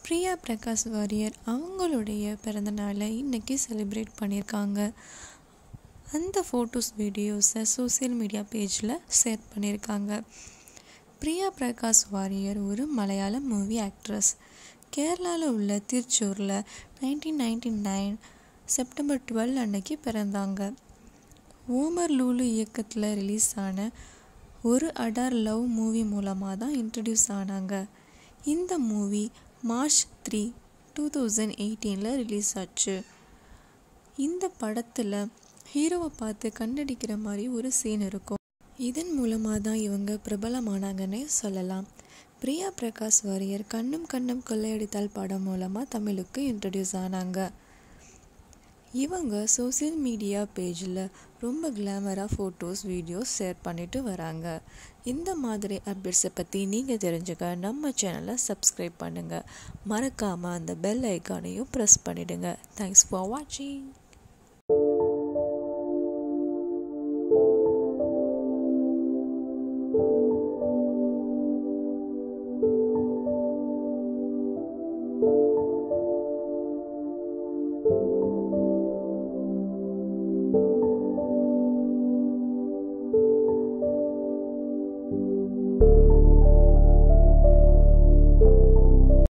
Priya Prakash warrior அவங்களுடைய பிறந்தநாளை இன்றைக்கி செலிப்ரேட் பண்ணியிருக்காங்க அந்த ஃபோட்டோஸ் வீடியோஸை சோசியல் மீடியா பேஜில் ஷேர் பண்ணியிருக்காங்க பிரியா பிரகாஷ் வாரியர் ஒரு மலையாள மூவி ஆக்ட்ரஸ் கேரளாவில் உள்ள திருச்சூரில் nineteen ninety nine September twelve அன்னைக்கு பிறந்தாங்க ஓமர் லூலு இயக்கத்தில் ரிலீஸ் ஆன ஒரு அடார் லவ் மூவி மூலமாக தான் இன்ட்ரடியூஸ் ஆனாங்க இந்த movie March three two thousand எயிட்டீனில் ரிலீஸ் ஆச்சு இந்த படத்தில் ஹீரோவை பார்த்து கண்டடிக்கிற மாதிரி ஒரு சீன் இருக்கும் இதன் மூலமாக தான் இவங்க பிரபலமானாங்கன்னே சொல்லலாம் பிரியா பிரகாஷ் வாரியர் கண்ணும் கண்ணும் கொள்ளையடித்தால் படம் மூலமாக தமிழுக்கு இன்ட்ரடியூஸ் ஆனாங்க இவங்க சோசியல் மீடியா பேஜில் ரொம்ப கிளாமராக ஃபோட்டோஸ் வீடியோஸ் ஷேர் பண்ணிட்டு வராங்க இந்த மாதிரி அப்டேட்ஸை பற்றி நீங்கள் தெரிஞ்சுக்க நம்ம சேனலை சப்ஸ்கிரைப் பண்ணுங்கள் மறக்காமல் அந்த பெல் ஐக்கானையும் ப்ரெஸ் பண்ணிவிடுங்க தேங்க்ஸ் ஃபார் வாட்சிங்